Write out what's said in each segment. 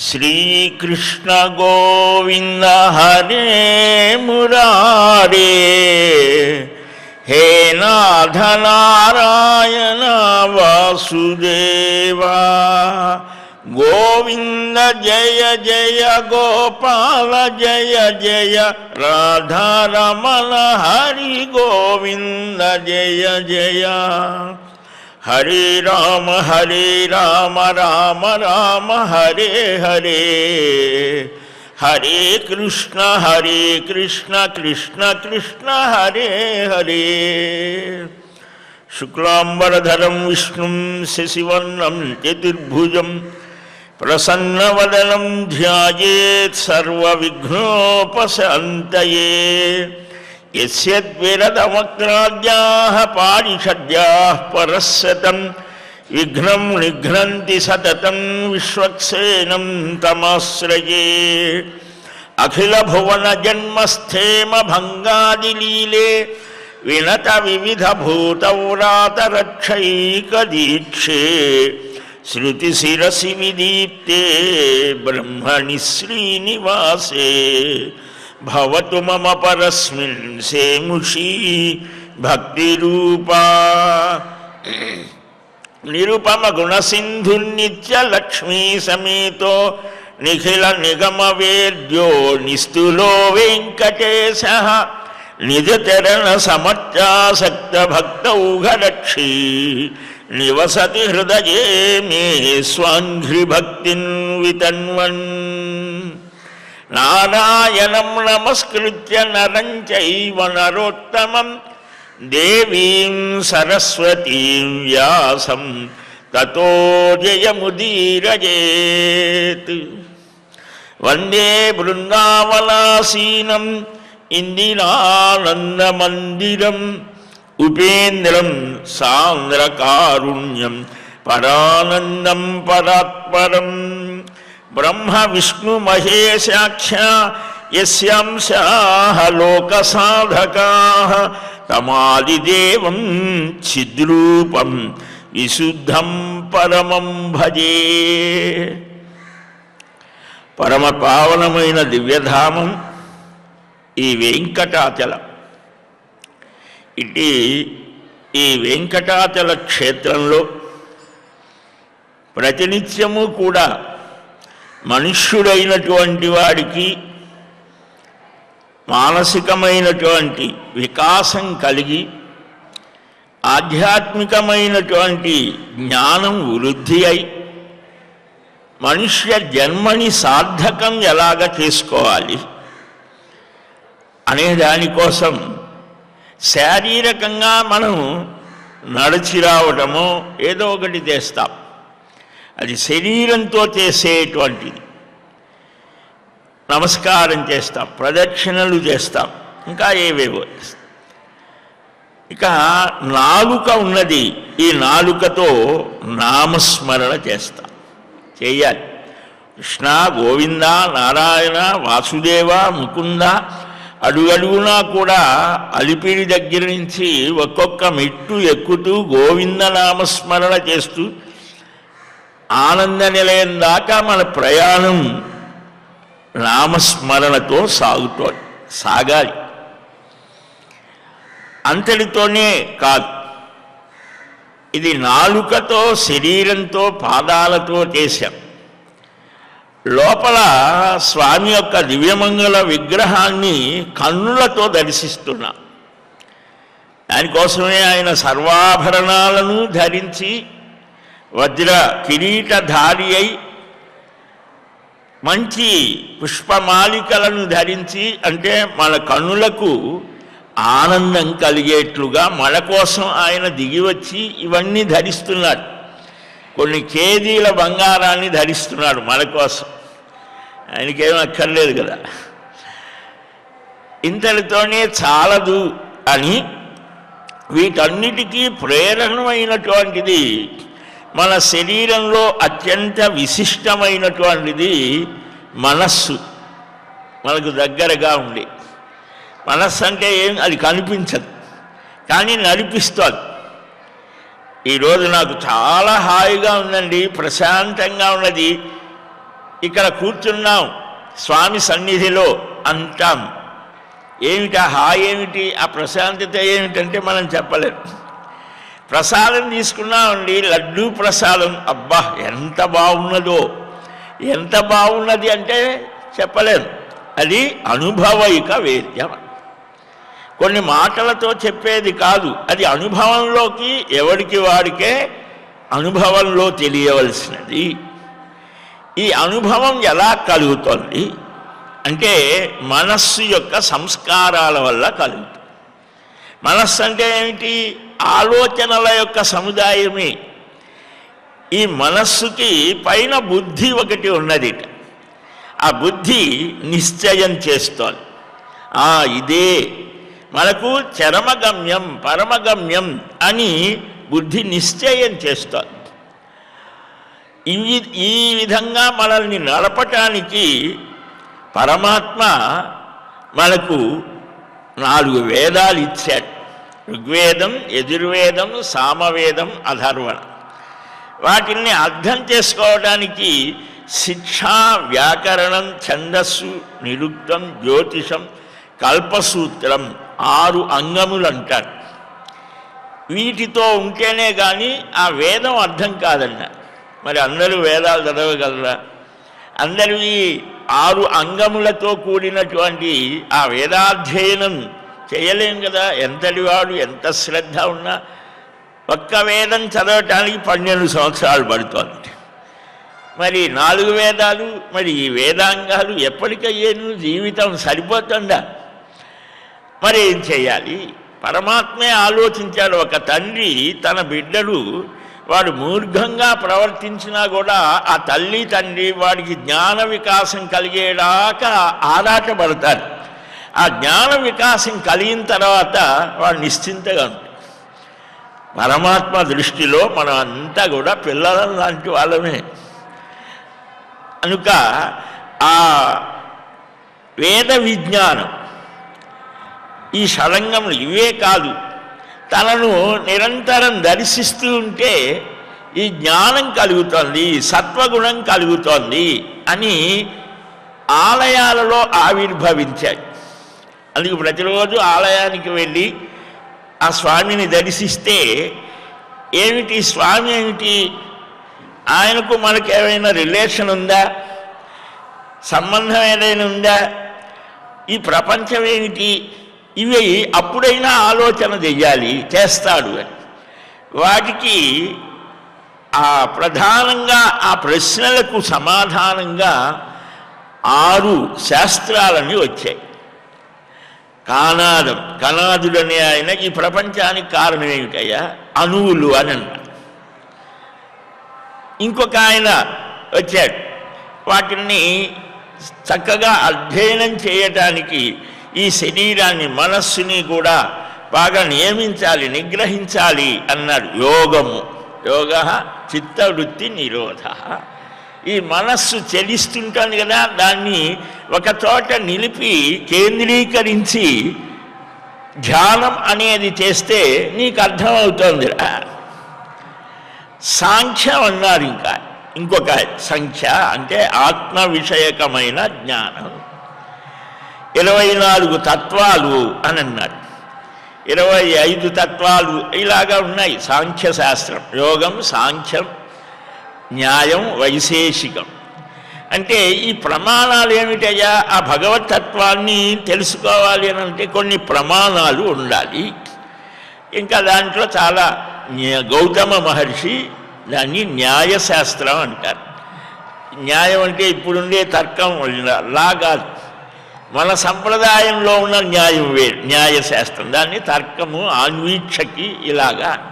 శ్రీకృష్ణ గోవింద హరే మురారే హే నాథ నారాయణ వాసుదేవా గోవింద జయ జయ గోపాల జయ జయ రాధారమణ హరి గోవింద జయ జయ హరే రామ హరే రామ రామ రామ హరే హరే హరే కృష్ణ హరే కృష్ణ కృష్ణ కృష్ణ హరే హరే శుక్లాంబరధరం విష్ణుం శశివర్ణం చతుర్భుజం ప్రసన్నవదనం ధ్యాయేత్ సర్వవిఘ్నోపశాంతయే యస్యద్విరదమగ్రాద్యాः పారిషద్యాः పరస్సతం విఘ్నం నిఘ్నంతి సతతం విశ్వక్సేనం తమాశ్రయే అఖిల భువన జన్మస్థేమ భంగాదిలీలే వినత వివిధ భూతౌరాతరక్షైక దీక్షే శృతి శిరసి విదీప్తే బ్రహ్మణి శ్రీనివాసే భవతు మమ పరస్మిన్ సేముషీ భక్తిరూపా నిరుపమ గుణసింధుర్నిత్య లక్ష్మీ సమేతో నిఖిల నిగమ వేద్యో నిస్తులో వెంకటేశ నిజచరణ సమర్థాసక్త భక్తౌఘలక్షీ నివసతి హృదయే మే స్వాంఘ్రిభక్తిన్ వితన్వన్ నారాయణం నమస్కృత్య నరం చైవ నరోత్తమం దేవీం సరస్వతీం వ్యాసం తతో జయముదీరజేత్ వందే బృందావనాసీనం ఇందిరానందమందిరం ఉపేంద్రం సాంద్రకారుణ్యం పరానందం పరాత్పరం బ్రహ్మ విష్ణు మహేశాఖ్య యస్యాంశాః లోకసాధకాः తమాదిదేవం చిద్రూపం విశుద్ధం పరమం భజే పరమ పావనమైన దివ్యధామం ఈ వెంకటాచలం ఇటు ఈ వెంకటాచల క్షేత్రంలో ప్రతినిత్యము కూడా మనుష్యుడైనటువంటి వాడికి మానసికమైనటువంటి వికాసం కలిగి ఆధ్యాత్మికమైనటువంటి జ్ఞానం వృద్ధి అయి మనుష్య జన్మని సార్థకం ఎలాగ చేసుకోవాలి అనే దానికోసం శారీరకంగా మనం నడిచి రావటమో ఏదో ఒకటి చేస్తాం అది శరీరంతో చేసేటువంటిది నమస్కారం చేస్తాం ప్రదక్షిణలు చేస్తాం ఇంకా ఏవేవో చేస్తాం. ఇక నాలుక ఉన్నది ఈ నాలుకతో నామస్మరణ చేస్తాం చేయాలి కృష్ణ గోవింద నారాయణ వాసుదేవ ముకుంద అడుగడుగునా కూడా అలిపిరి దగ్గర నుంచి ఒక్కొక్క మెట్టు ఎక్కుతూ గోవింద నామస్మరణ చేస్తూ ఆనంద నిలయం దాకా మన ప్రయాణం నామస్మరణతో సాగుతోంది సాగాలి అంతటితోనే కాదు ఇది నాలుకతో శరీరంతో పాదాలతో చేశాం లోపల స్వామి యొక్క దివ్యమంగళ విగ్రహాన్ని కన్నులతో దర్శిస్తున్నాం దానికోసమే ఆయన సర్వాభరణాలను ధరించి వజ్ర కిరీటధారి అయి మంచి పుష్పమాలికలను ధరించి అంటే మన కన్నులకు ఆనందం కలిగేట్లుగా మన కోసం ఆయన దిగి వచ్చి ఇవన్నీ ధరిస్తున్నాడు కొన్ని కేజీల బంగారాన్ని ధరిస్తున్నాడు మన కోసం ఆయనకేం అక్కర్లేదు కదా ఇంతటితోనే చాలదు అని వీటన్నిటికీ ప్రేరణమైనటువంటిది మన శరీరంలో అత్యంత విశిష్టమైనటువంటిది మనస్సు మనకు దగ్గరగా ఉండే మనస్సు అంటే ఏం అది కనిపించదు కానీ నడిపిస్తుంది ఈరోజు నాకు చాలా హాయిగా ఉందండి ప్రశాంతంగా ఉన్నది ఇక్కడ కూర్చున్నాం స్వామి సన్నిధిలో అంటాం ఏమిటి ఆ హాయి ఏమిటి ఆ ప్రశాంతత ఏమిటంటే మనం చెప్పలేం ప్రసాదం తీసుకున్నామండి లడ్డూ ప్రసాదం అబ్బా ఎంత బాగున్నదో ఎంత బాగున్నది అంటే చెప్పలేం అది అనుభవైక వేద్యం కొన్ని మాటలతో చెప్పేది కాదు అది అనుభవంలోకి ఎవరికి వాడికే అనుభవంలో తెలియవలసినది ఈ అనుభవం ఎలా కలుగుతుంది అంటే మనస్సు యొక్క సంస్కారాల వల్ల కలుగుతుంది మనస్సు అంటే ఏమిటి ఆలోచనల యొక్క సముదాయమే ఈ మనస్సుకి పైన బుద్ధి ఒకటి ఉన్నది ఆ బుద్ధి నిశ్చయం చేస్తోంది ఆ ఇదే మనకు చరమగమ్యం పరమగమ్యం అని బుద్ధి నిశ్చయం చేస్తోంది ఇవి ఈ విధంగా మనల్ని నడపటానికి పరమాత్మ మనకు నాలుగు వేదాలు ఇచ్చాడు ఋగ్వేదం యజుర్వేదం సామవేదం అధర్వణం వాటిని అర్థం చేసుకోవడానికి శిక్ష వ్యాకరణం ఛందస్సు నిరుక్తం జ్యోతిషం కల్పసూత్రం ఆరు అంగములు అంటారు వీటితో ఉంటేనే కానీ ఆ వేదం అర్థం కాదన్న మరి అందరూ వేదాలు చదవగలరా అందరూ ఈ ఆరు అంగములతో కూడినటువంటి ఆ వేదాధ్యయనం చేయలేం కదా ఎంతటి వాడు ఎంత శ్రద్ధ ఉన్నా ఒక్క వేదం చదవటానికి పన్నెండు సంవత్సరాలు పడుతోంది మరి నాలుగు వేదాలు మరి ఈ వేదాంగాలు ఎప్పటికయ్యేను జీవితం సరిపోతుందా మరి ఏం చేయాలి పరమాత్మే ఆలోచించాడు ఒక తండ్రి తన బిడ్డలు వాడు మూర్ఘంగా ప్రవర్తించినా కూడా ఆ తల్లి తండ్రి వాడికి జ్ఞాన వికాసం కలిగేదాకా ఆరాటపడతారు ఆ జ్ఞాన వికాసం కలిగిన తర్వాత వాడు నిశ్చింతగా ఉంటాడు పరమాత్మ దృష్టిలో మనం అంతా కూడా పిల్లల లాంటి వాళ్ళమే కనుక ఆ వేద విజ్ఞానం ఈ షడంగములు ఇవే కాదు తనను నిరంతరం దర్శిస్తూ ఉంటే ఈ జ్ఞానం కలుగుతోంది సత్వగుణం కలుగుతోంది అని ఆలయాలలో ఆవిర్భవించాయి అందుకు ప్రతిరోజు ఆలయానికి వెళ్ళి ఆ స్వామిని దర్శిస్తే ఏమిటి స్వామి ఏమిటి ఆయనకు మనకు ఏమైనా రిలేషన్ ఉందా సంబంధం ఏదైనా ఉందా ఈ ప్రపంచం ఏమిటి ఇవి అప్పుడైనా ఆలోచన చెయ్యాలి చేస్తాడు అని వాటికి ఆ ప్రధానంగా ఆ ప్రశ్నలకు సమాధానంగా ఆరు శాస్త్రాలని వచ్చాయి కానాదం కనాదుడనే ఆయన ఈ ప్రపంచానికి కారణం ఏమిటయ్యా అణువులు అని అన్నారు ఇంకొక ఆయన వచ్చాడు వాటిని చక్కగా అధ్యయనం చేయటానికి ఈ శరీరాన్ని మనస్సుని కూడా బాగా నియమించాలి నిగ్రహించాలి అన్నాడు యోగము యోగ చిత్తవృత్తి నిరోధ ఈ మనస్సు చెలిస్తుంటుంది కదా దాన్ని ఒక చోట నిలిపి కేంద్రీకరించి ధ్యానం అనేది చేస్తే నీకు అర్థమవుతోందిరా సాంఖ్యం అన్నారు ఇంకా ఇంకొక సంఖ్య అంటే ఆత్మ విషయకమైన జ్ఞానం ఇరవై నాలుగు తత్వాలు అని అన్నారు ఇరవై ఐదు తత్వాలు ఇలాగా ఉన్నాయి సాంఖ్య శాస్త్రం యోగం సాంఖ్యం న్యాయం వైశేషికం అంటే ఈ ప్రమాణాలు ఏమిటయ్యా ఆ భగవతత్వాన్ని తెలుసుకోవాలి అని అంటే కొన్ని ప్రమాణాలు ఉండాలి ఇంకా దాంట్లో చాలా న్య- గౌతమ మహర్షి దాన్ని న్యాయశాస్త్రం అంటారు న్యాయం అంటే ఇప్పుడుండే తర్కం లా కాదు మన సంప్రదాయంలో ఉన్న న్యాయం వేరు న్యాయశాస్త్రం దాన్ని తర్కము ఆన్వీక్షకి ఇలాగా అంటారు.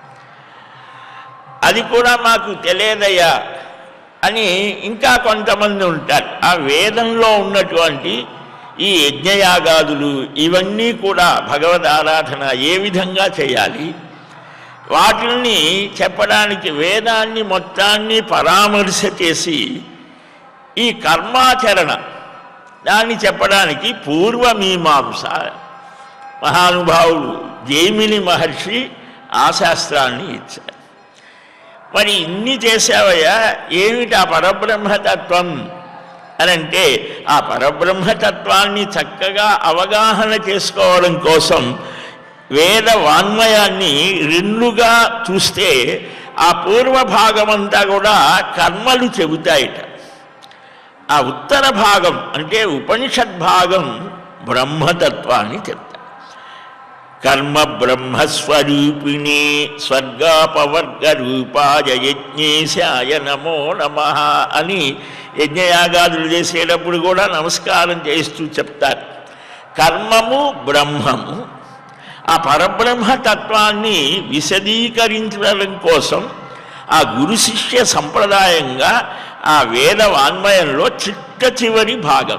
అది కూడా మాకు తెలియదయ్యా అని ఇంకా కొంతమంది ఉంటారు ఆ వేదంలో ఉన్నటువంటి ఈ యజ్ఞయాగాదులు ఇవన్నీ కూడా భగవద్ ఆరాధన ఏ విధంగా చేయాలి వాటిని చెప్పడానికి వేదాన్ని మొత్తాన్ని పరామర్శ చేసి ఈ కర్మాచరణ దాన్ని చెప్పడానికి పూర్వమీమాంస మహానుభావుడు జైమిని మహర్షి ఆ శాస్త్రాన్ని ఇచ్చారు మరి ఇన్ని చేసావయ్యా ఏమిటి ఆ పరబ్రహ్మతత్వం అని అంటే ఆ పరబ్రహ్మతత్వాన్ని చక్కగా అవగాహన చేసుకోవడం కోసం వేద వాన్మయాన్ని రెండుగా చూస్తే ఆ పూర్వ భాగమంతా కూడా కర్మలు చెబుతాయిట ఆ ఉత్తర భాగం అంటే ఉపనిషద్ భాగం బ్రహ్మతత్వాన్ని చెప్తాయి కర్మ బ్రహ్మస్వరూపిణి స్వర్గాపవర్గ రూపాయ యజ్ఞేశాయ నమో నమ అని యజ్ఞయాగాదులు చేసేటప్పుడు కూడా నమస్కారం చేస్తూ చెప్తారు కర్మము బ్రహ్మము ఆ పరబ్రహ్మ తత్వాన్ని విశదీకరించడం కోసం ఆ గురు శిష్య సంప్రదాయంగా ఆ వేద వాన్మయంలో చిట్ట చివరి భాగం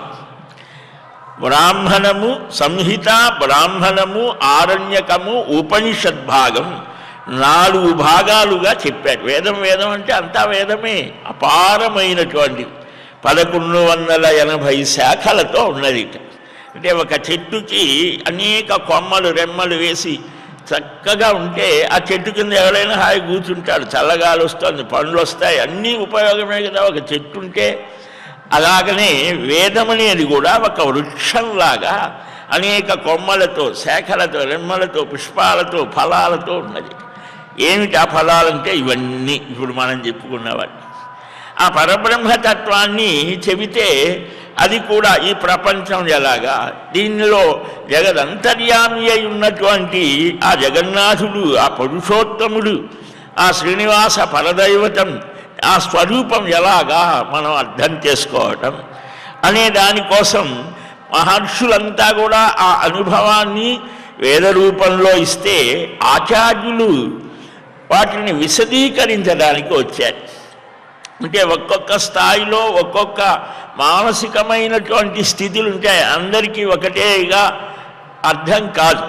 బ్రాహ్మణము సంహిత బ్రాహ్మణము ఆరణ్యకము ఉపనిషద్ భాగం నాలుగు భాగాలుగా చెప్పారు వేదం వేదం అంటే అంతా వేదమే అపారమైనటువంటి పదకొండు వందల ఎనభై శాఖలతో ఉన్నది ఇక. అంటే ఒక చెట్టుకి అనేక కొమ్మలు రెమ్మలు వేసి చక్కగా ఉంటే ఆ చెట్టు కింద ఎవరైనా హాయి కూర్చుంటాడు చల్లగాలి వస్తుంది పండ్లు వస్తాయి అన్నీ ఉపయోగమే కదా ఒక చెట్టు ఉంటే అలాగనే వేదం అనేది కూడా ఒక వృక్షంలాగా అనేక కొమ్మలతో శాఖలతో రెమ్మలతో పుష్పాలతో ఫలాలతో ఉన్నది ఏమిటి ఆ ఫలాలంటే ఇవన్నీ ఇప్పుడు మనం చెప్పుకున్నవన్నీ ఆ పరబ్రహ్మతత్వాన్ని చెబితే అది కూడా ఈ ప్రపంచం ఎలాగా దీనిలో జగదంతర్యామి అయి ఉన్నటువంటి ఆ జగన్నాథుడు ఆ పురుషోత్తముడు ఆ శ్రీనివాస పరదైవతం ఆ స్వరూపం ఎలాగా మనం అర్థం చేసుకోవటం అనే దానికోసం మహర్షులంతా కూడా ఆ అనుభవాన్ని వేద రూపంలో ఇస్తే ఆచార్యులు వాటిని విశదీకరించడానికి వచ్చారు అంటే ఒక్కొక్క స్థాయిలో ఒక్కొక్క మానసికమైనటువంటి స్థితులు ఉంటాయి అందరికీ ఒకటేగా అర్థం కాదు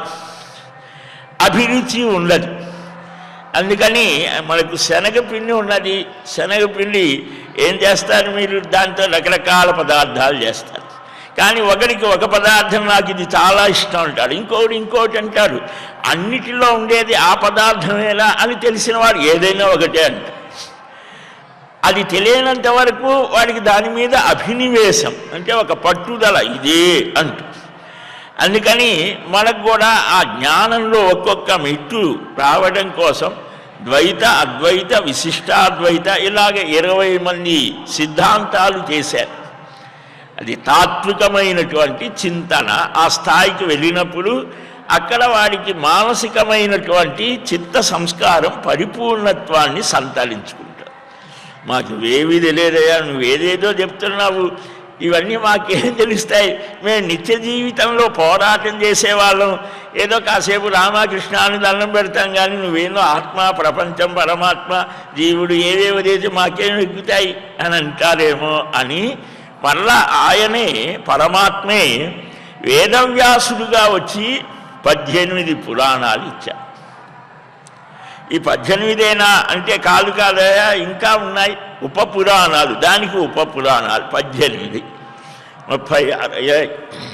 అభిరుచి ఉండదు అందుకని మనకు శనగపిండి ఉన్నది శనగపిండి ఏం చేస్తారు మీరు దాంతో రకరకాల పదార్థాలు చేస్తారు కానీ ఒకరికి ఒక పదార్థం నాకు ఇది చాలా ఇష్టం అంటాడు ఇంకోటి ఇంకోటి అంటారు అన్నిటిలో ఉండేది ఆ పదార్థమేలా అని తెలిసిన వాడు ఏదైనా ఒకటే అంటారు అది తెలియనంత వరకు వాడికి దాని మీద అభినివేశం అంటే ఒక పట్టుదల ఇదే అంటూ అందుకని మనకు కూడా ఆ జ్ఞానంలో ఒక్కొక్క మెట్టు రావడం కోసం ద్వైత అద్వైత విశిష్టాద్వైత ఇలాగ ఇరవై మంది సిద్ధాంతాలు చేశారు అది తాత్వికమైనటువంటి చింతన ఆ స్థాయికి వెళ్ళినప్పుడు అక్కడ వాడికి మానసికమైనటువంటి చిత్త సంస్కారం పరిపూర్ణత్వాన్ని సంతరించుకుంటారు మాకు ఏవి తెలియదయ్యా నువ్వు ఏదేదో చెప్తున్నావు ఇవన్నీ మాకేం తెలుస్తాయి మేము నిత్య జీవితంలో పోరాటం చేసేవాళ్ళం ఏదో కాసేపు రామకృష్ణ అని దండం పెడతాం కానీ నువ్వేనో ఆత్మ ప్రపంచం పరమాత్మ జీవుడు ఏవేవో చేసి మాకేం ఎక్కుతాయి అని అంటారేమో అని మళ్ళా ఆయనే పరమాత్మే వేదవ్యాసుడుగా వచ్చి పద్దెనిమిది పురాణాలు ఇచ్చారు ఈ పద్దెనిమిదేనా అంటే కాదు కాదయా ఇంకా ఉన్నాయి ఉప పురాణాలు దానికి ఉప పురాణాలు పద్దెనిమిది ముప్పై ఆరు అయ్యాయి.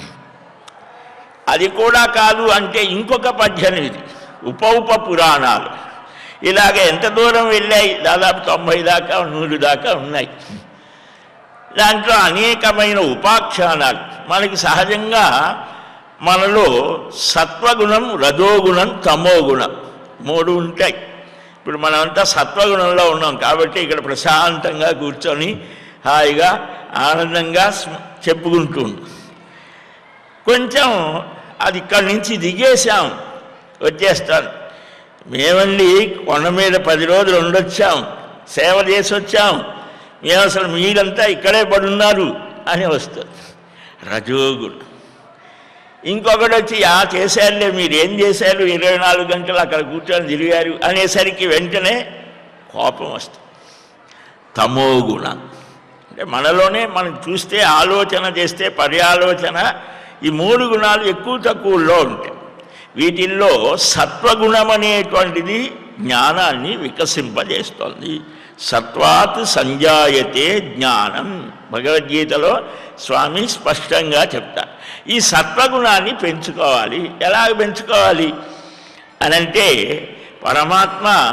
అది కూడా కాదు అంటే ఇంకొక పద్దెనిమిది ఉప ఉప పురాణాలు ఇలాగ ఎంత దూరం వెళ్ళాయి దాదాపు తొంభై దాకా నూరు దాకా ఉన్నాయి దాంట్లో అనేకమైన ఉపాఖ్యానాలు మనకి సహజంగా మనలో సత్వగుణం రజోగుణం తమోగుణం మూడు ఉంటాయి ఇప్పుడు మనమంతా సత్వగుణంలో ఉన్నాం కాబట్టి ఇక్కడ ప్రశాంతంగా కూర్చొని హాయిగా ఆనందంగా స్మ- చెప్పుకుంటుండు కొంచెం అది ఇక్కడి నుంచి దిగేశాం వచ్చేస్తాను మేమండి కొండ మీద పది రోజులు ఉండొచ్చాం సేవ చేసి వచ్చాం మేము అసలు మీరంతా ఇక్కడే పడున్నారు అని వస్తుంది రజోగుణం ఇంకొకటి వచ్చి ఆ చేశారులే మీరు ఏం చేశారు ఇరవై నాలుగు గంటలు అక్కడ కూర్చొని తిరిగారు అనేసరికి వెంటనే కోపం వస్తుంది తమో గుణం అంటే మనలోనే మనం చూస్తే ఆలోచన చేస్తే పర్యాలోచన ఈ మూడు గుణాలు ఎక్కువ తక్కువలో ఉంటాయి వీటిల్లో సత్వగుణం అనేటువంటిది జ్ఞానాన్ని వికసింపజేస్తోంది సత్వాత్ సంజాయతే జ్ఞానం భగవద్గీతలో స్వామి స్పష్టంగా చెప్తారు ఈ సత్వగుణాన్ని పెంచుకోవాలి ఎలా పెంచుకోవాలి అనంటే పరమాత్మ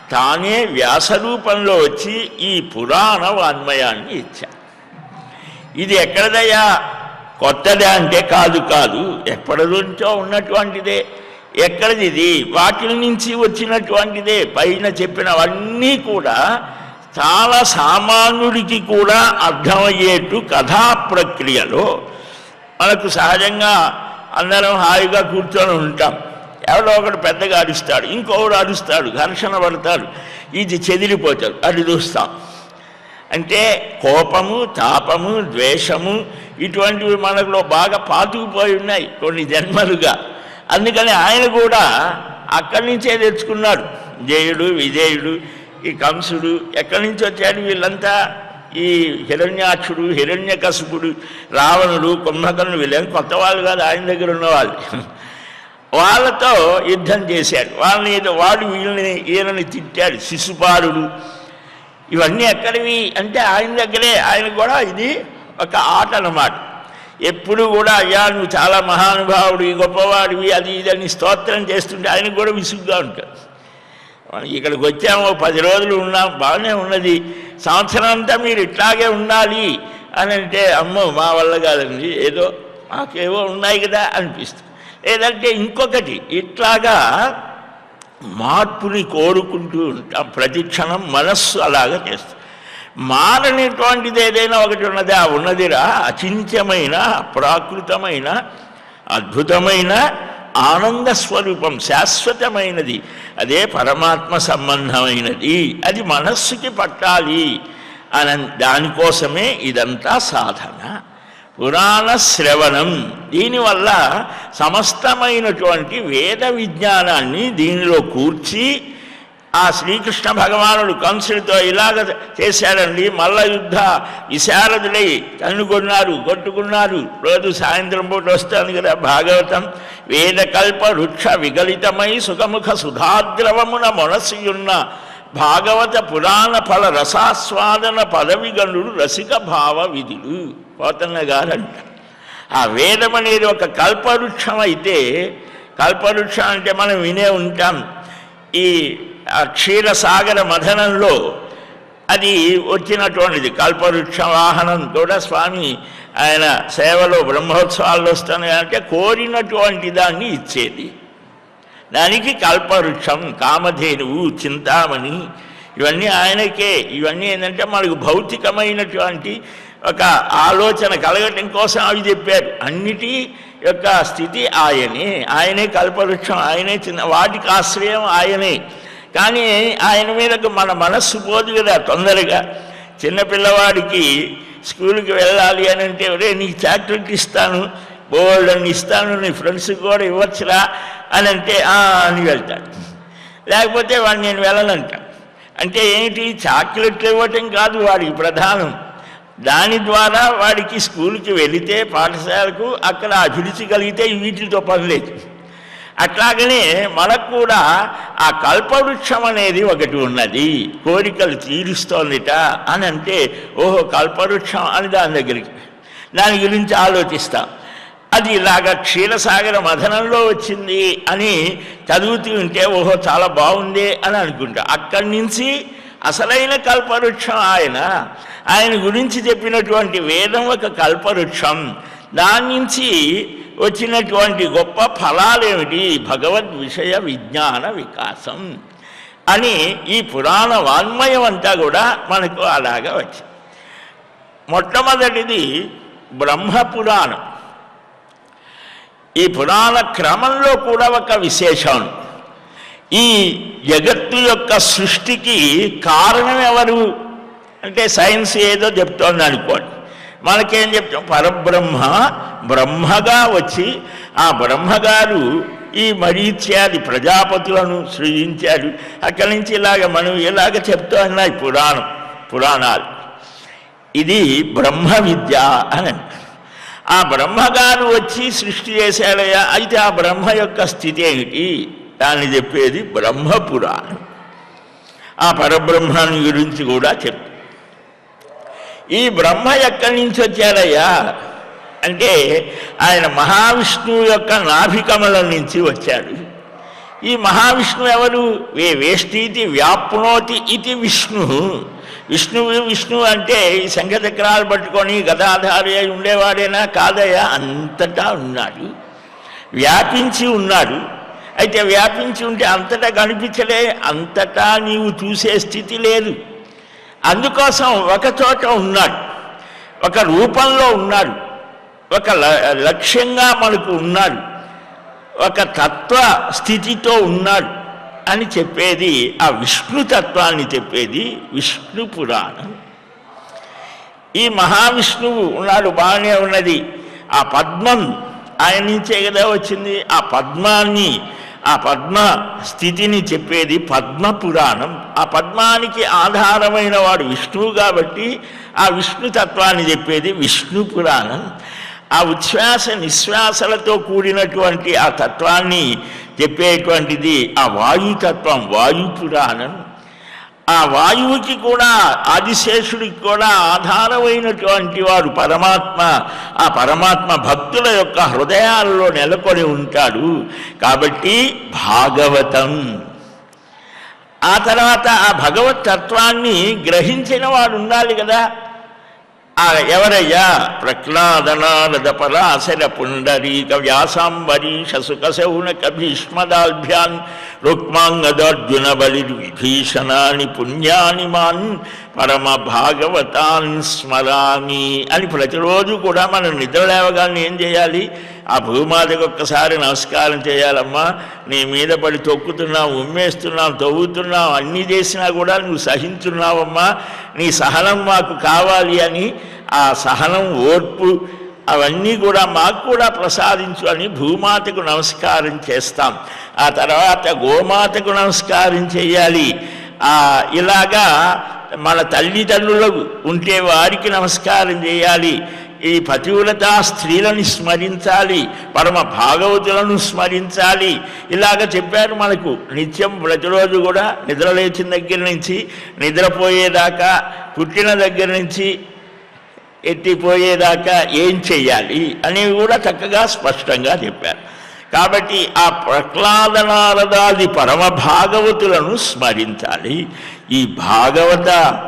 తానే వ్యాసరూపంలో వచ్చి ఈ పురాణ వాన్మయాన్ని ఇచ్చాడు ఇది ఎక్కడదయ్యా కొత్తదే అంటే కాదు కాదు ఎప్పటి నుంచో ఉన్నటువంటిదే ఎక్కడిది ఇది వాటి నుంచి వచ్చినటువంటిదే పైన చెప్పినవన్నీ కూడా చాలా సామాన్యుడికి కూడా అర్థమయ్యేట్టు కథా ప్రక్రియలో మనకు సహజంగా అందరం హాయిగా కూర్చొని ఉంటాం ఎవడో ఒకడు పెద్దగా అరుస్తాడు ఇంకొకడు అరుస్తాడు ఘర్షణ పడతాడు ఇది చెదిరిపోతాడు అది చూస్తాం అంటే కోపము తాపము ద్వేషము ఇటువంటివి మనలో బాగా పాతుకుపోయి ఉన్నాయి కొన్ని జన్మలుగా అందుకని ఆయన కూడా అక్కడి నుంచే తెచ్చుకున్నాడు జయుడు విజయుడు ఈ కంసుడు ఎక్కడి నుంచి వచ్చాడు వీళ్ళంతా ఈ హిరణ్యాక్షుడు హిరణ్యకశుపుడు రావణుడు కుంభకర్ణుడు వీళ్ళేం కొత్త వాళ్ళు కాదు ఆయన దగ్గర ఉన్నవాళ్ళు వాళ్ళతో యుద్ధం చేశాడు వాళ్ళని ఏదో వాడు వీళ్ళని ఈయనని తిట్టాడు శిశుపాలుడు ఇవన్నీ ఎక్కడివి అంటే ఆయన దగ్గరే ఆయన కూడా ఇది ఒక ఆట అన్నమాట ఎప్పుడు కూడా అయ్యా నువ్వు చాలా మహానుభావుడు గొప్పవాడివి అది ఇదని స్తోత్రం చేస్తుంటే ఆయనకు కూడా విసుగ్గా ఉంటుంది మనం ఇక్కడికి వచ్చాము పది రోజులు ఉన్నాం బాగానే ఉన్నది సంవత్సరం అంతా మీరు ఇట్లాగే ఉండాలి అని అంటే అమ్మో మా వల్ల కాదండి ఏదో మాకేవో ఉన్నాయి కదా అనిపిస్తుంది లేదంటే ఇంకొకటి ఇట్లాగా మార్పుని కోరుకుంటూ ఉంటాం ప్రతి క్షణం మనస్సు అలాగా చేస్తాం మారనేటువంటిది ఏదైనా ఒకటి ఉన్నది ఆ ఉన్నదిరా అచింత్యమైన ప్రాకృతమైన అద్భుతమైన ఆనంద స్వరూపం శాశ్వతమైనది అదే పరమాత్మ సంబంధమైనది అది మనస్సుకి పట్టాలి అని దానికోసమే ఇదంతా సాధన పురాణ శ్రవణం దీనివల్ల సమస్తమైనటువంటి వేద విజ్ఞానాన్ని దీనిలో కూర్చి ఆ శ్రీకృష్ణ భగవానుడు కంసుడితో ఇలాగ చేశాడండి మల్ల యుద్ధ విశారదులై తన్నుకున్నారు కొట్టుకున్నారు రోజు సాయంత్రం పూట వస్తుంది కదా భాగవతం వేదకల్ప వృక్ష విగలితమై సుఖముఖ సుధాద్రవమున మొనసియున్న భాగవత పురాణ ఫల రసాస్వాదన పదవిగణుడు రసిక భావ విధులు పోతన్న గారంట ఆ వేదం అనేది ఒక కల్పవృక్షం అయితే కల్పవృక్షం అంటే మనం వినే ఉంటాం ఈ ఆ క్షీరసాగర మథనంలో అది వచ్చినటువంటిది కల్పవృక్ష వాహనం కూడా స్వామి ఆయన సేవలో బ్రహ్మోత్సవాల్లో వస్తున్నాయి అంటే కోరినటువంటి దాన్ని ఇచ్చేది దానికి కల్పవృక్షం కామధేనువు చింతామణి ఇవన్నీ ఆయనకే ఇవన్నీ ఏంటంటే మనకు భౌతికమైనటువంటి ఒక ఆలోచన కలగటం కోసం అవి చెప్పారు అన్నిటి యొక్క స్థితి ఆయనే ఆయనే కల్పవృక్షం ఆయనే చిన్న వాటికి ఆశ్రయం ఆయనే కానీ ఆయన మీదకు మన మనస్సు పోదు కదా తొందరగా చిన్నపిల్లవాడికి స్కూల్కి వెళ్ళాలి అని అంటే ఒరే నీకు చాక్లెట్ ఇస్తాను బోల్డ్ అని ఇస్తాను నీ ఫ్రెండ్స్కి కూడా ఇవ్వచ్చురా అని అంటే "ఆ" అని వెళ్తాడు లేకపోతే వాడు నేను వెళ్ళనంట అంటే ఏంటి చాక్లెట్లు ఇవ్వటం కాదు వాడికి ప్రధానం దాని ద్వారా వాడికి స్కూల్కి వెళితే పాఠశాలకు అక్కడ అభిరుచి కలిగితే వీటితో పని లేదు అట్లాగనే మనకు కూడా ఆ కల్పవృక్షం అనేది ఒకటి ఉన్నది కోరికలు తీరుస్తోందిట అని అంటే ఓహో కల్పవృక్షం అని దాని దగ్గరికి దాని గురించి ఆలోచిస్తాం అది ఇలాగ క్షీరసాగర మథనంలో వచ్చింది అని చదువుతూ ఉంటే ఓహో చాలా బాగుంది అని అనుకుంటా అక్కడి నుంచి అసలైన కల్పవృక్షం ఆయన ఆయన గురించి చెప్పినటువంటి వేదం ఒక కల్పవృక్షం దాని నుంచి వచ్చినటువంటి గొప్ప ఫలాలేమిటి భగవద్ విషయ విజ్ఞాన వికాసం అని ఈ పురాణ వాన్మయం అంతా కూడా మనకు అలాగా వచ్చింది మొట్టమొదటిది బ్రహ్మ పురాణం ఈ పురాణ క్రమంలో కూడా ఒక విశేషం ఈ జగత్తు యొక్క సృష్టికి కారణం ఎవరు అంటే సైన్స్ ఏదో చెప్తోంది అనుకోండి మనకేం చెప్తాం పరబ్రహ్మ బ్రహ్మగా వచ్చి ఆ బ్రహ్మగారు ఈ మరీత్యాది ప్రజాపతులను సృజించాడు అక్కడి నుంచి ఇలాగ మనం ఇలాగ చెప్తూ ఉన్నాయి పురాణం పురాణాలు ఇది బ్రహ్మ విద్య అని అంటారు. ఆ బ్రహ్మగారు వచ్చి సృష్టి చేశాడయ్యా అయితే ఆ బ్రహ్మ యొక్క స్థితి ఏమిటి దాన్ని చెప్పేది బ్రహ్మ పురాణం ఆ పరబ్రహ్మాన్ని గురించి కూడా చెప్తాం ఈ బ్రహ్మ ఎక్కడి నుంచి వచ్చాడయ్యా అంటే ఆయన మహావిష్ణువు యొక్క నాభికమలం నుంచి వచ్చాడు ఈ మహావిష్ణువు ఎవరు వే వేష్టీతి వ్యాప్నోతి ఇది విష్ణు విష్ణువు విష్ణువు అంటే ఈ శంఖచక్రాలు పట్టుకొని గదాధారి అయి ఉండేవాడేనా కాదయ్యా అంతటా ఉన్నాడు వ్యాపించి ఉన్నాడు అయితే వ్యాపించి ఉంటే అంతటా కనిపించలే అంతటా నీవు చూసే స్థితి లేదు అందుకోసం ఒక చోట ఉన్నాడు ఒక రూపంలో ఉన్నాడు ఒక ల- లక్ష్యంగా మనకు ఉన్నాడు ఒక తత్వ స్థితితో ఉన్నాడు అని చెప్పేది ఆ విష్ణు తత్వాన్ని చెప్పేది విష్ణు పురాణం ఈ మహావిష్ణువు ఉన్నాడు బాగానే ఉన్నది ఆ పద్మం ఆయన నుంచే కదా వచ్చింది ఆ పద్మాన్ని ఆ పద్మ స్థితిని చెప్పేది పద్మ పురాణం ఆ పద్మానికి ఆధారమైన వాడు విష్ణువు కాబట్టి ఆ విష్ణు తత్వాన్ని చెప్పేది విష్ణు పురాణం ఆ ఉచ్ఛ్వాస నిశ్వాసలతో కూడినటువంటి ఆ తత్వాన్ని చెప్పేటువంటిది ఆ వాయుతత్వం వాయు పురాణం ఆ వాయువుకి కూడా ఆదిశేషుడికి కూడా ఆధారమైనటువంటి వాడు పరమాత్మ ఆ పరమాత్మ భక్తుల యొక్క హృదయాల్లో నెలకొని ఉంటాడు కాబట్టి భాగవతం ఆ తర్వాత ఆ భగవత్ తత్వాన్ని గ్రహించిన వాడు ఉండాలి కదా ఆ ఎవరయ్యా ప్రహ్లాదనారద పరాశర పుండరీక వ్యాసాంబరీష సుఖశౌనక భీష్మదాల్భ్యాన్ రుక్మాంగదార్జున బలి విభీషణాని పుణ్యాని మాన్ పరమ భాగవతాన్ స్మరామి అని ప్రతిరోజు కూడా మనం నిద్ర లేవగానే ఏం చేయాలి ఆ భూమాతకు ఒక్కసారి నమస్కారం చేయాలమ్మా నీ మీద పడి తొక్కుతున్నాం ఉమ్మేస్తున్నాం తవ్వుతున్నాం అన్నీ చేసినా కూడా నువ్వు సహించున్నావమ్మా నీ సహనం మాకు కావాలి అని ఆ సహనం ఓర్పు అవన్నీ కూడా మాకు కూడా ప్రసాదించు అని భూమాతకు నమస్కారం చేస్తాం ఆ తర్వాత గోమాతకు నమస్కారం చేయాలి ఆ ఇలాగా మన తల్లిదండ్రులకు ఉంటే వారికి నమస్కారం చేయాలి ఈ పతివ్రత స్త్రీలను స్మరించాలి పరమ భాగవతులను స్మరించాలి ఇలాగ చెప్పారు మనకు నిత్యం ప్రతిరోజు కూడా నిద్ర లేచిన దగ్గర నుంచి నిద్రపోయేదాకా పుట్టిన దగ్గర నుంచి ఎత్తిపోయేదాకా ఏం చెయ్యాలి అనేవి కూడా చక్కగా స్పష్టంగా చెప్పారు కాబట్టి ఆ ప్రహ్లాదనారదాది పరమ భాగవతులను స్మరించాలి ఈ భాగవత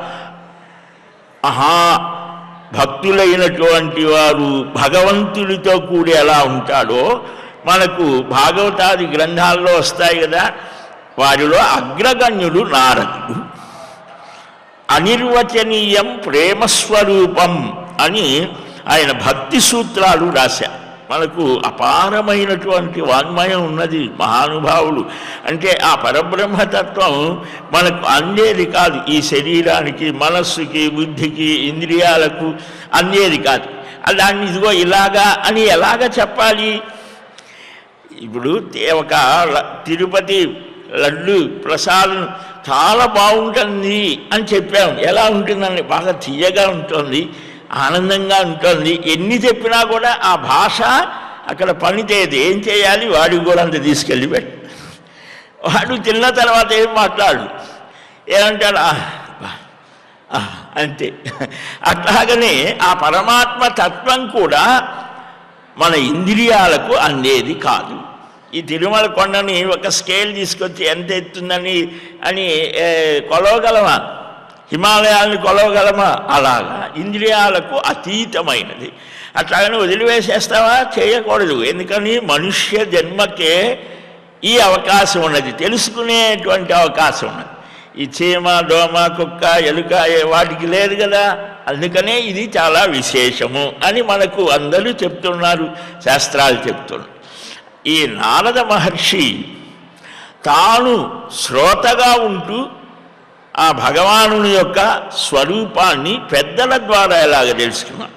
మహా భక్తులైనటువంటి వారు భగవంతుడితో కూడి ఎలా ఉంటాడో మనకు భాగవతాది గ్రంథాల్లో వస్తాయి కదా వారిలో అగ్రగణ్యుడు నారదుడు అనిర్వచనీయం ప్రేమస్వరూపం అని ఆయన భక్తి సూత్రాలు రాశారు మనకు అపారమైనటువంటి వాన్మయం ఉన్నది మహానుభావులు అంటే ఆ పరబ్రహ్మతత్వం మనకు అందేది కాదు ఈ శరీరానికి మనస్సుకి బుద్ధికి ఇంద్రియాలకు అందేది కాదు దాన్ని ఇదిగో ఇలాగా అని ఎలాగ చెప్పాలి ఇప్పుడు తే- ఒక ల- తిరుపతి లడ్డు ప్రసాదం చాలా బాగుంటుంది అని చెప్పాం ఎలా ఉంటుందని బాగా తీయగా ఉంటుంది ఆనందంగా ఉంటుంది ఎన్ని చెప్పినా కూడా ఆ భాష అక్కడ పని చేయదు ఏం చేయాలి వాడికి కూడా అంత తీసుకెళ్ళి పెట్టు వాడు తిన్న తర్వాత ఏం మాట్లాడు ఏమంటాడు "ఆ, బా, ఆ," అంతే అట్లాగనే ఆ పరమాత్మ తత్వం కూడా మన ఇంద్రియాలకు అందేది కాదు ఈ తిరుమల కొండని ఒక స్కేల్ తీసుకొచ్చి ఎంత ఎత్తుందని అని ఏ, కొలవగలమా హిమాలయాల్ని కొలవగలమా అలాగా ఇంద్రియాలకు అతీతమైనది అట్లాగని వదిలివేసేస్తావా చేయకూడదు ఎందుకని మనుష్య జన్మకే ఈ అవకాశం ఉన్నది తెలుసుకునేటువంటి అవకాశం ఉన్నది ఈ చీమ దోమ కుక్క ఎలుక ఏ- వాటికి లేదు కదా అందుకనే ఇది చాలా విశేషము అని మనకు అందరూ చెప్తున్నారు శాస్త్రాలు చెప్తున్నారు ఈ నారద మహర్షి తాను శ్రోతగా ఉంటూ ఆ భగవానుని యొక్క స్వరూపాన్ని పెద్దల ద్వారా ఎలాగ తెలుసుకున్నాం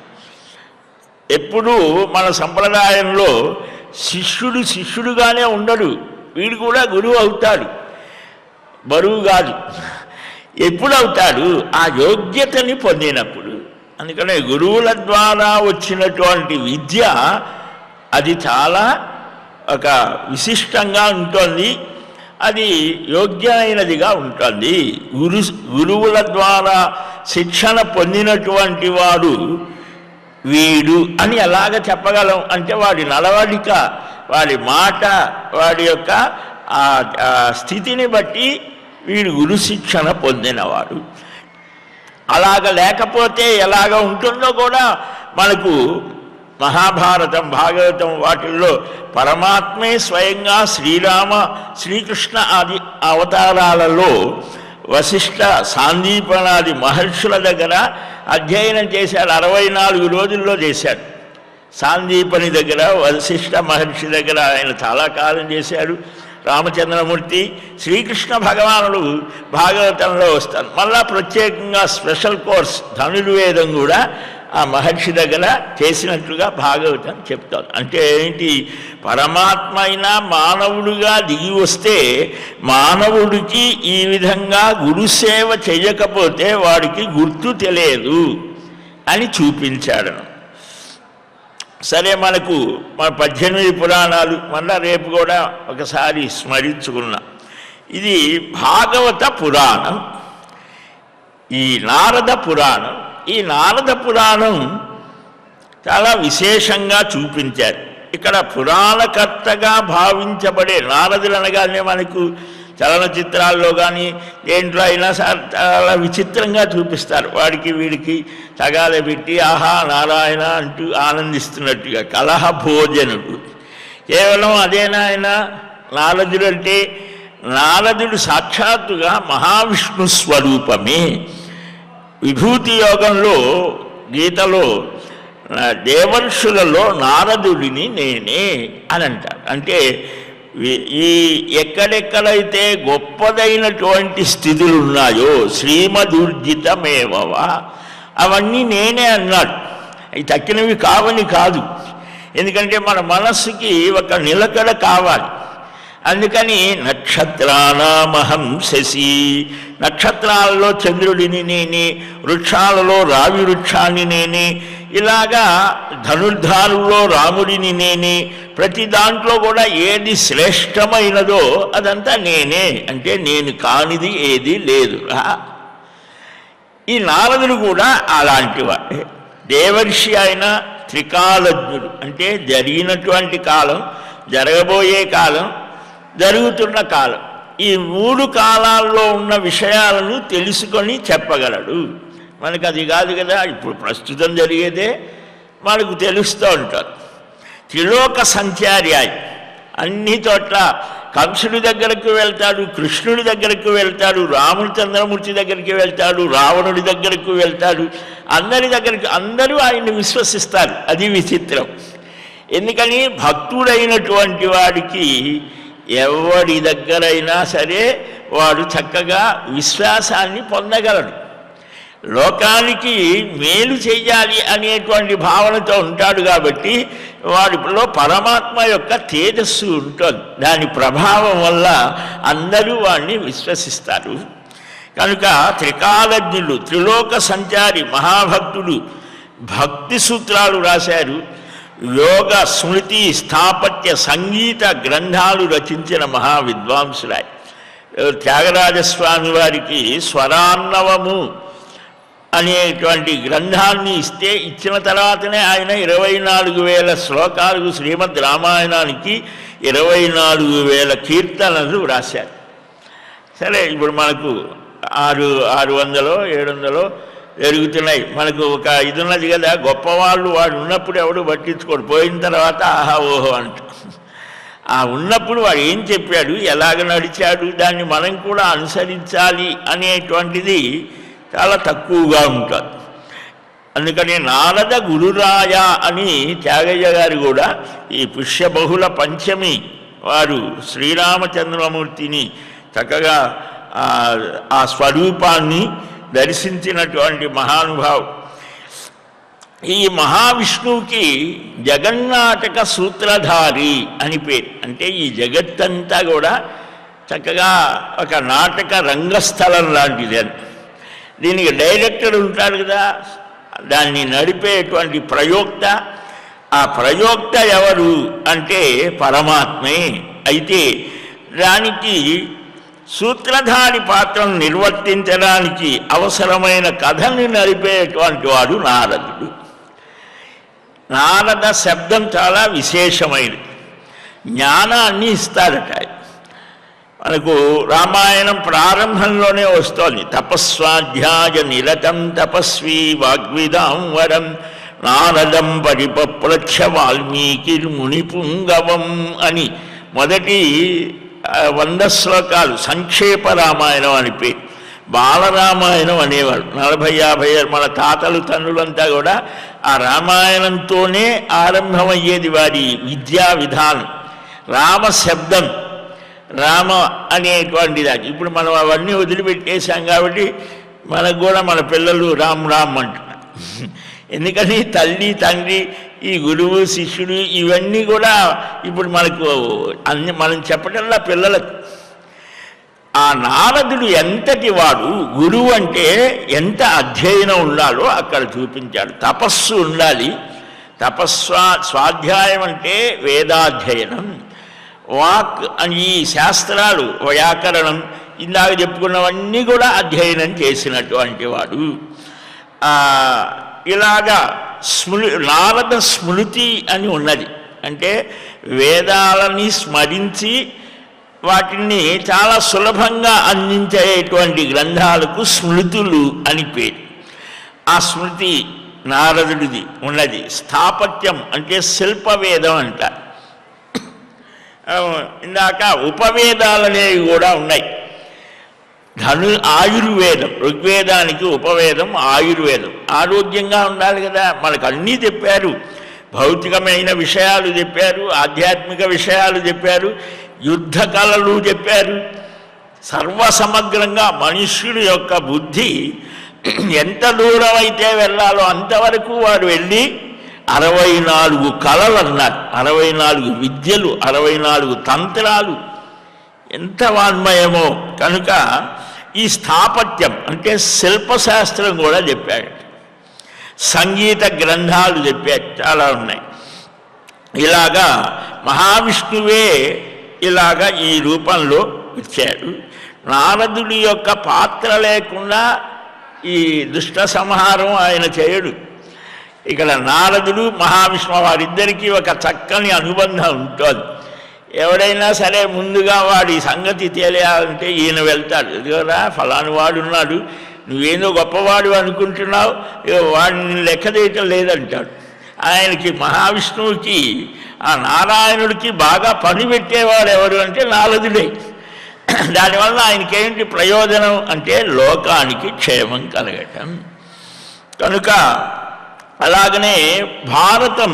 ఎప్పుడూ మన సంప్రదాయంలో శిష్యుడు శిష్యుడుగానే ఉండడు వీడు కూడా గురువు అవుతాడు బరువు కాదు ఎప్పుడు అవుతాడు ఆ యోగ్యతని పొందినప్పుడు అందుకనే గురువుల ద్వారా వచ్చినటువంటి విద్య అది చాలా ఒక విశిష్టంగా ఉంటుంది అది యోగ్యమైనదిగా ఉంటుంది గురు గురువుల ద్వారా శిక్షణ పొందినటువంటి వాడు వీడు అని ఎలాగ చెప్పగలం అంటే వాడి నడవడిక వాడి మాట వాడి యొక్క ఆ ఆ స్థితిని బట్టి వీడు గురు శిక్షణ పొందినవాడు అలాగ లేకపోతే ఎలాగ ఉంటుందో కూడా మనకు మహాభారతం భాగవతం వాటిల్లో పరమాత్మే స్వయంగా శ్రీరామ శ్రీకృష్ణ ఆది అవతారాలలో వశిష్ఠ సాందీపనాది మహర్షుల దగ్గర అధ్యయనం చేశాడు అరవై నాలుగు రోజుల్లో చేశాడు సాందీపని దగ్గర వశిష్ఠ మహర్షి దగ్గర ఆయన చాలా కాలం చేశాడు రామచంద్రమూర్తి శ్రీకృష్ణ భగవానుడు భాగవతంలో వస్తారు మళ్ళా ప్రత్యేకంగా స్పెషల్ కోర్స్ ధనుర్వేదం కూడా ఆ మహర్షి దగ్గర చేసినట్లుగా భాగవతం చెప్తారు అంటే ఏంటి పరమాత్మ అయినా మానవుడిగా దిగి వస్తే మానవుడికి ఈ విధంగా గురుసేవ చేయకపోతే వాడికి గుర్తు తెలియదు అని చూపించాడు సరే మనకు మన పద్దెనిమిది పురాణాలు మళ్ళా రేపు కూడా ఒకసారి స్మరించుకున్నాం ఇది భాగవత పురాణం ఈ నారద పురాణం ఈ నారద పురాణం చాలా విశేషంగా చూపించారు ఇక్కడ పురాణకర్తగా భావించబడే నారదులు అనగానే మనకు చలనచిత్రాల్లో కానీ దేంట్లో అయినా సరే చాలా విచిత్రంగా చూపిస్తారు వాడికి వీడికి తగాద పెట్టి ఆహా నారాయణ అంటూ ఆనందిస్తున్నట్టుగా కలహ భోజనుడు కేవలం అదేనా ఆయన నారదుడు అంటే నారదుడు సాక్షాత్తుగా మహావిష్ణు స్వరూపమే విభూతి యోగంలో గీతలో ఆ, దేవర్షులలో నారదుడిని నేనే అని అంటారు అంటే వి- ఈ ఎక్కడెక్కడైతే గొప్పదైనటువంటి స్థితులు ఉన్నాయో శ్రీమదుర్జితమేవవా అవన్నీ నేనే అన్నాడు అవి తక్కినవి కావని కాదు ఎందుకంటే మన మనస్సుకి ఒక నిలకడ కావాలి అందుకని నక్షత్రానామహం శశి నక్షత్రాలలో చంద్రుడిని నేనే వృక్షాలలో రావి వృక్షాన్ని నేనే ఇలాగా ధనుర్ధారుల్లో రాముడిని నేనే ప్రతి దాంట్లో కూడా ఏది శ్రేష్టమైనదో అదంతా నేనే అంటే నేను కానిది ఏది లేదు ఈ నారదుడు కూడా అలాంటి వాడే దేవర్షి అయిన త్రికాలజ్ఞుడు అంటే జరిగినటువంటి కాలం జరగబోయే కాలం జరుగుతున్న కాలం ఈ మూడు కాలాల్లో ఉన్న విషయాలను తెలుసుకొని చెప్పగలడు మనకు అది కాదు కదా ఇప్పుడు ప్రస్తుతం జరిగేదే మనకు తెలుస్తూ ఉంటారు త్రిలోక సంచారి ఆయన అన్ని చోట్ల కంసుడి దగ్గరకు వెళ్తాడు కృష్ణుడి దగ్గరకు వెళ్తాడు రామచంద్రమూర్తి దగ్గరికి వెళ్తాడు రావణుడి దగ్గరకు వెళ్తాడు అందరి దగ్గరికి అందరూ ఆయన్ని విశ్వసిస్తారు అది విచిత్రం ఎందుకని భక్తుడైనటువంటి వాడికి ఎవడి దగ్గరైనా సరే వాడు చక్కగా విశ్వాసాన్ని పొందగలడు లోకానికి మేలు చెయ్యాలి అనేటువంటి భావనతో ఉంటాడు కాబట్టి వాడిలో పరమాత్మ యొక్క తేజస్సు ఉంటుంది దాని ప్రభావం వల్ల అందరూ వాడిని విశ్వసిస్తారు కనుక త్రికాలజ్ఞులు త్రిలోక సంచారి మహాభక్తుడు భక్తి సూత్రాలు రాశారు యోగ స్మృతి స్థాపత్య సంగీత గ్రంథాలు రచించిన మహావిద్వాంసురాయ్ త్యాగరాజస్వామి వారికి స్వరాన్నవము అనేటువంటి గ్రంథాన్ని ఇస్తే ఇచ్చిన తర్వాతనే ఆయన ఇరవై నాలుగు వేల శ్లోకాలు శ్రీమద్ రామాయణానికి ఇరవై నాలుగు వేల కీర్తనలు రాశారు సరే ఇప్పుడు మనకు ఆరు ఆరు వందలో ఏడు వందలో పెరుగుతున్నాయి మనకు ఒక ఇది ఉన్నది కదా గొప్పవాళ్ళు వాడు ఉన్నప్పుడు ఎవడు పట్టించుకోడు పోయిన తర్వాత ఆహా ఓహో అంట ఆ ఉన్నప్పుడు వాడు ఏం చెప్పాడు ఎలాగ నడిచాడు దాన్ని మనం కూడా అనుసరించాలి అనేటువంటిది చాలా తక్కువగా ఉంటుంది అందుకని నారద గురురాయ అని త్యాగయ్య గారు కూడా ఈ పుష్యబహుళ పంచమి వారు శ్రీరామచంద్రమూర్తిని చక్కగా ఆ- ఆ స్వరూపాన్ని దర్శించినటువంటి మహానుభావు ఈ మహావిష్ణువుకి జగన్నాటక సూత్రధారి అని పేరు అంటే ఈ జగత్తంతా కూడా చక్కగా ఒక నాటక రంగస్థలం లాంటిది అని దీనికి డైరెక్టర్ ఉంటాడు కదా దాన్ని నడిపేటువంటి ప్రయోక్త ఆ ప్రయోక్త ఎవరు అంటే పరమాత్మే అయితే దానికి సూత్రధారి పాత్రను నిర్వర్తించడానికి అవసరమైన కథని నడిపేటువంటి వాడు నారదుడు నారద శబ్దం చాలా విశేషమైనది జ్ఞానాన్ని ఇస్తాడట ఆయన. మనకు రామాయణం ప్రారంభంలోనే వస్తోంది తపస్వాధ్యాయ నిరతం తపస్వి వాగ్విదాం వరం నారదం పరిపప్రక్ష వాల్మీకి మునిపుంగవం అని మొదటి ఆ, వంద శ్లోకాలు సంక్షేప రామాయణం అని పేరు బాలరామాయణం అనేవారు నలభై యాభై ఏళ్ళు మన తాతలు తండ్రులంతా కూడా ఆ రామాయణంతోనే ఆరంభమయ్యేది వారి విద్యా విధానం రామ శబ్దం రామ అనేటువంటిది అది ఇప్పుడు మనం అవన్నీ వదిలిపెట్టేశాం కాబట్టి మనకు కూడా మన పిల్లలు రామ్ రామ్ అంటున్నారు ఎందుకని తల్లి తండ్రి ఈ గురువు శిష్యుడు ఇవన్నీ కూడా ఇప్పుడు మనకు అన్ని మనం చెప్పటంలా పిల్లలకు ఆ నారదుడు ఎంతటి వాడు గురువు అంటే ఎంత అధ్యయనం ఉండాలో అక్కడ చూపించాడు తపస్సు ఉండాలి తపస్వా స్వాధ్యాయం అంటే వేదాధ్యయనం వాక్ అని ఈ శాస్త్రాలు వ్యాకరణం ఇందాక చెప్పుకున్నవన్నీ కూడా అధ్యయనం చేసినటువంటి వాడు ఆ, ఇలాగా స్మృ నారద స్మృతి అని ఉన్నది అంటే వేదాలని స్మరించి వాటిని చాలా సులభంగా అందించేటువంటి గ్రంథాలకు స్మృతులు అని పేరు ఆ స్మృతి నారదుడిది ఉన్నది స్థాపత్యం అంటే శిల్పవేదం అంటారు ఆ, ఇందాక ఉపవేదాలనేవి కూడా ఉన్నాయి ధను ఆయుర్వేదం ఋగ్వేదానికి ఉపవేదం ఆయుర్వేదం ఆరోగ్యంగా ఉండాలి కదా మనకు అన్నీ చెప్పారు భౌతికమైన విషయాలు చెప్పారు ఆధ్యాత్మిక విషయాలు చెప్పారు యుద్ధ కళలు చెప్పారు సర్వసమగ్రంగా మనుష్యుడి యొక్క బుద్ధి ఎంత దూరం అయితే వెళ్ళాలో అంతవరకు వాడు వెళ్ళి అరవై నాలుగు కళలు అన్నారు అరవై నాలుగు విద్యలు అరవై నాలుగు తంత్రాలు ఎంత వాన్మయమో కనుక ఈ స్థాపత్యం అంటే శిల్పశాస్త్రం కూడా చెప్పాడు సంగీత గ్రంథాలు చెప్పాడు చాలా ఉన్నాయి ఇలాగా మహావిష్ణువే ఇలాగా ఈ రూపంలో వచ్చాడు నారదుడి యొక్క పాత్ర లేకుండా ఈ దుష్ట సంహారం ఆయన చేయడు ఇక్కడ నారదుడు మహావిష్ణువు వారిద్దరికీ ఒక చక్కని అనుబంధం ఉంటుంది ఎవడైనా సరే ముందుగా వాడి సంగతి తెలియాలంటే ఈయన వెళ్తాడు ఇదిగోరా ఫలాని వాడు ఉన్నాడు నువ్వేందో గొప్పవాడు అనుకుంటున్నావు ఇగో వాడిని లెక్క చేయటం లేదంటాడు ఆయనకి మహావిష్ణువుకి ఆ నారాయణుడికి బాగా పని పెట్టేవాడు ఎవరు అంటే నారదుడే దానివల్ల ఆయనకేంటి ప్రయోజనం అంటే లోకానికి క్షేమం కలగటం కనుక అలాగనే భారతం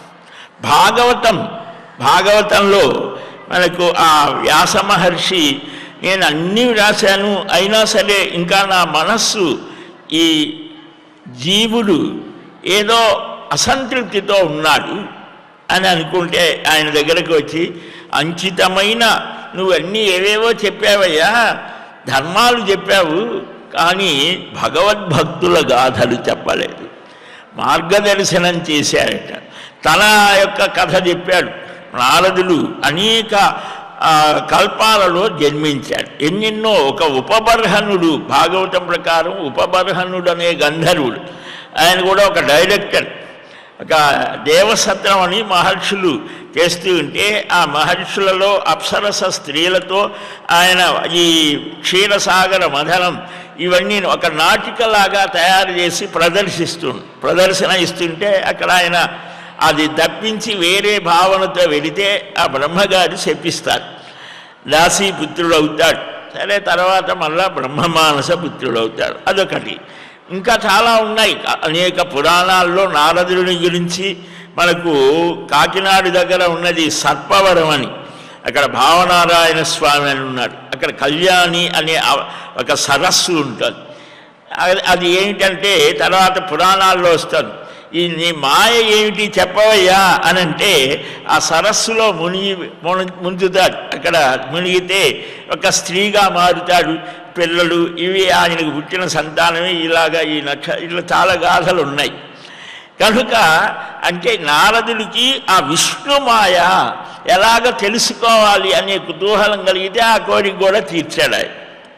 భాగవతం భాగవతంలో మనకు ఆ వ్యాస మహర్షి నేను అన్నీ వ్రాశాను అయినా సరే ఇంకా నా మనస్సు ఈ జీవుడు ఏదో అసంతృప్తితో ఉన్నాడు అని అనుకుంటే ఆయన దగ్గరకు వచ్చి అంచితమైన నువ్వన్నీ ఏవేవో చెప్పావయ్యా ధర్మాలు చెప్పావు కానీ భగవద్భక్తుల గాథలు చెప్పలేదు మార్గదర్శనం చేశాడట తన యొక్క కథ చెప్పాడు నారదుడు అనేక ఆ, కల్పాలలో జన్మించాడు ఎన్నెన్నో ఒక ఉపబర్హనుడు భాగవతం ప్రకారం ఉపబర్హనుడు అనే గంధర్వుడు ఆయన కూడా ఒక డైరెక్టర్ ఒక దేవసత్రం అని మహర్షులు చేస్తూ ఉంటే ఆ మహర్షులలో అప్సరస స్త్రీలతో ఆయన ఈ క్షీరసాగర మథనం ఇవన్నీ ఒక నాటికలాగా తయారు చేసి ప్రదర్శిస్తూ ప్రదర్శన ఇస్తుంటే అక్కడ ఆయన అది తప్పించి వేరే భావనతో వెళితే ఆ బ్రహ్మగారి శపిస్తారు దాసీపుత్రుడు అవుతాడు సరే తర్వాత మళ్ళా బ్రహ్మమానస పుత్రుడు అవుతాడు అదొకటి ఇంకా చాలా ఉన్నాయి అనేక పురాణాల్లో నారదుని గురించి మనకు కాకినాడ దగ్గర ఉన్నది సర్పవరం అని అక్కడ భావనారాయణ స్వామి అని ఉన్నాడు అక్కడ కళ్యాణి అనే ఆ- ఒక సరస్సు ఉంటుంది అది- అది ఏమిటంటే తర్వాత పురాణాల్లో వస్తుంది ఈ నీ మాయ ఏమిటి చెప్పవయ్యా అని అంటే ఆ సరస్సులో మునిగి మున- ముంచుతాడు అక్కడ మునిగితే ఒక స్త్రీగా మారుతాడు పిల్లలు ఇవి ఆయనకు పుట్టిన సంతానమే ఇలాగా ఈ నక్ష ఇట్లా చాలా గాథలు ఉన్నాయి కనుక అంటే నారదుడికి ఆ విష్ణుమాయ ఎలాగ తెలుసుకోవాలి అనే కుతూహలం కలిగితే ఆ కోరిక కూడా తీర్చాడు ఆయన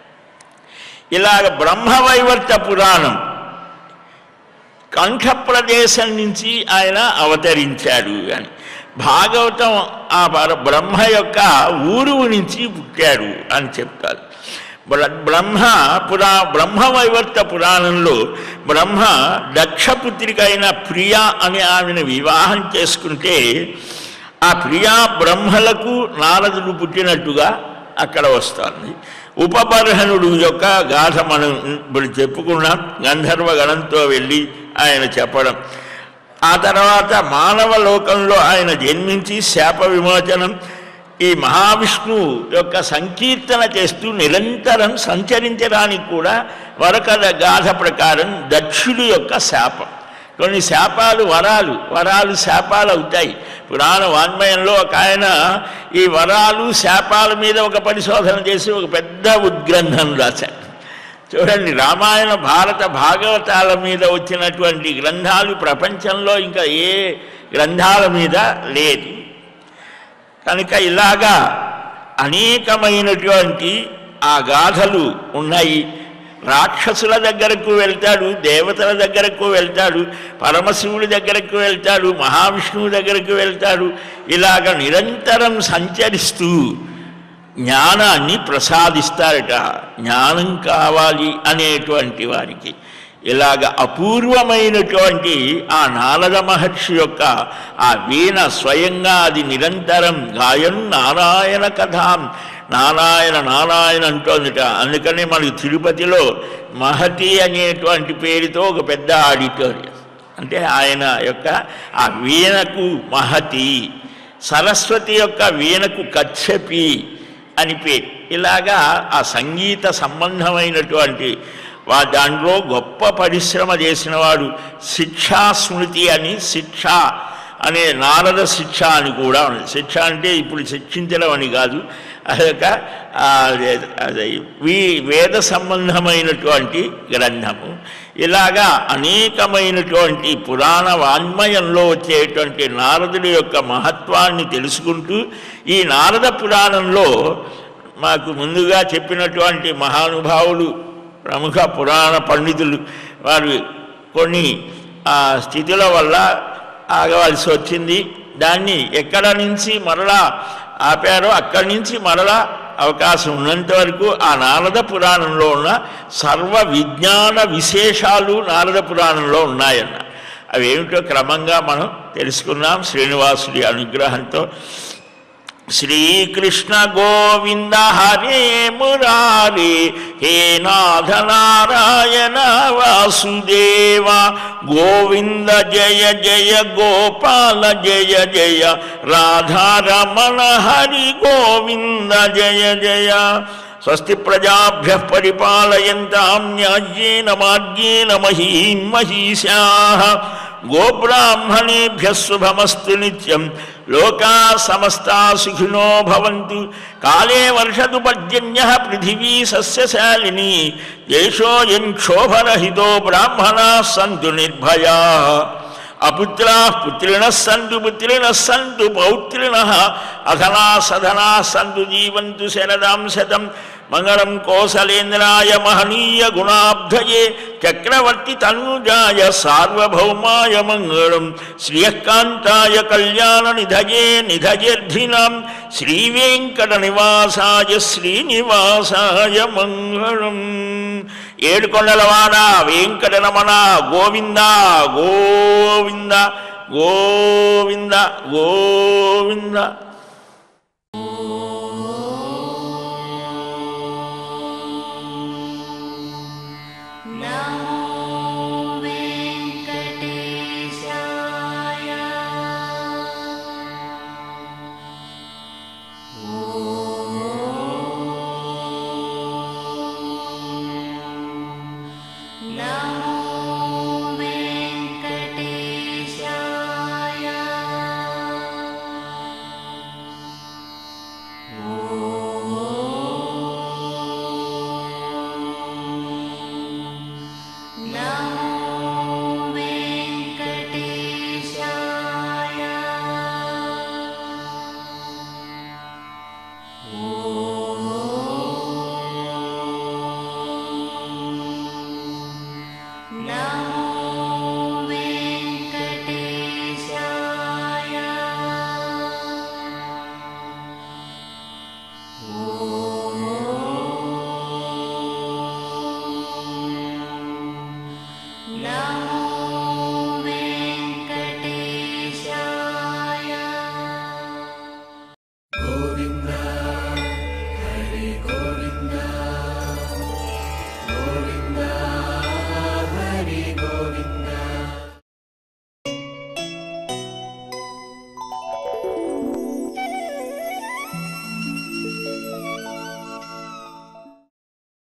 ఇలాగ బ్రహ్మవైవర్త పురాణం కంఠ ప్రదేశం నుంచి ఆయన అవతరించాడు అని భాగవతం ఆ పర- బ్రహ్మ యొక్క ఊరువు నుంచి పుట్టాడు అని చెప్తారు బ్ర- బ్రహ్మ పురా బ్రహ్మవైవర్త పురాణంలో బ్రహ్మ దక్షపుత్రిక అయిన ప్రియ అనే ఆమెను వివాహం చేసుకుంటే ఆ ప్రియా బ్రహ్మలకు నారదుడు పుట్టినట్టుగా అక్కడ వస్తుంది ఉపబర్హనుడు యొక్క గాథ మనం ఇప్పుడు చెప్పుకున్నాం గంధర్వ గణంతో వెళ్ళి ఆయన చెప్పడం ఆ తర్వాత మానవ లోకంలో ఆయన జన్మించి శాప విమోచనం ఈ మహావిష్ణువు యొక్క సంకీర్తన చేస్తూ నిరంతరం సంచరించడానికి కూడా వరకథ గాథ ప్రకారం దక్షుడి యొక్క శాపం కొన్ని శాపాలు వరాలు వరాలు శాపాలు అవుతాయి పురాణ వాన్మయంలో ఒక ఆయన ఈ వరాలు శాపాల మీద ఒక పరిశోధన చేసి ఒక పెద్ద ఉద్గ్రంథం రాశాడు చూడండి రామాయణ భారత భాగవతాల మీద వచ్చినటువంటి గ్రంథాలు ప్రపంచంలో ఇంకా ఏ గ్రంథాల మీద లేదు కనుక ఇలాగా అనేకమైనటువంటి ఆ గాథలు ఉన్నాయి రాక్షసుల దగ్గరకు వెళ్తాడు దేవతల దగ్గరకు వెళ్తాడు పరమశివుడి దగ్గరకు వెళ్తాడు మహావిష్ణువు దగ్గరకు వెళ్తాడు ఇలాగ నిరంతరం సంచరిస్తూ జ్ఞానాన్ని ప్రసాదిస్తారట జ్ఞానం కావాలి అనేటువంటి వారికి ఇలాగ అపూర్వమైనటువంటి ఆ నారద మహర్షి యొక్క ఆ వీణ స్వయంగా అది నిరంతరం గాయం నారాయణ కథాం నారాయణ నారాయణ అంటోందిట అందుకని మనకి తిరుపతిలో మహతి అనేటువంటి పేరుతో ఒక పెద్ద ఆడిటోరియం అంటే ఆయన యొక్క ఆ వీణకు మహతి సరస్వతి యొక్క వీణకు కచ్చపి అని పేరు ఇలాగా ఆ సంగీత సంబంధమైనటువంటి వా దాంట్లో గొప్ప పరిశ్రమ చేసిన వాడు శిక్షా స్మృతి అని శిక్ష అనే నారద శిక్ష అని కూడా ఉంది శిక్ష అంటే ఇప్పుడు శిక్షించడం అని కాదు అదొక ఆ, అదే వీ వేద సంబంధమైనటువంటి గ్రంథము ఇలాగా అనేకమైనటువంటి పురాణ వాన్మయంలో వచ్చేటువంటి నారదుడి యొక్క మహత్వాన్ని తెలుసుకుంటూ ఈ నారద పురాణంలో మాకు ముందుగా చెప్పినటువంటి మహానుభావులు ప్రముఖ పురాణ పండితులు వారు కొన్ని ఆ, స్థితుల వల్ల ఆగవలసి వచ్చింది దాన్ని ఎక్కడ నుంచి మరలా ఆపారో అక్కడి నుంచి మరలా అవకాశం ఉన్నంత వరకు ఆ నారద పురాణంలో ఉన్న సర్వ విజ్ఞాన విశేషాలు నారద పురాణంలో ఉన్నాయన్న అవేమిటో క్రమంగా మనం తెలుసుకున్నాం శ్రీనివాసుడి అనుగ్రహంతో శ్రీకృష్ణ గోవింద హరే మురారి హే నాథ నారాయణ వాసుదేవ గోవింద జయ జయ గోపాల జయ జయ రాధారమణ హరి గోవింద జయ జయ స్వస్తి ప్రజాభ్య పరిపాలయంతాం న్యాయ్యేన మార్గేణ మహీం మహిషా గోబ్రాహ్మణేభ్య శుభమస్తు నిత్యం లోకా సమస్తా సుఖినో భవంతు కాలే వర్షతు పర్జన్య పృథివీ సస్యశాలిని దేశోయం క్షోభరహితో బ్రాహ్మణా సంతు నిర్భయా అపుత్రా పుత్రిణ సంతు పుత్రిణ సంతు పౌత్రిణ అధనా సధనా సంతు జీవంతు శరదాం శతం మంగళం కోసలేంద్రాయ మహనీయ గుణాబ్ధయే చక్రవర్తి తనూజాయ సార్వభౌమాయ మంగళం శ్రియకాంతాయ కళ్యాణ నిధయే నిధయేర్ధినాం శ్రీవేంకట నివాసాయ శ్రీనివాసాయ మంగళం ఏడుకొండలవాడ వెంకటరమణ గోవింద గోవింద గోవింద గోవింద नमो वेङ्कटेशाय ॐ नमो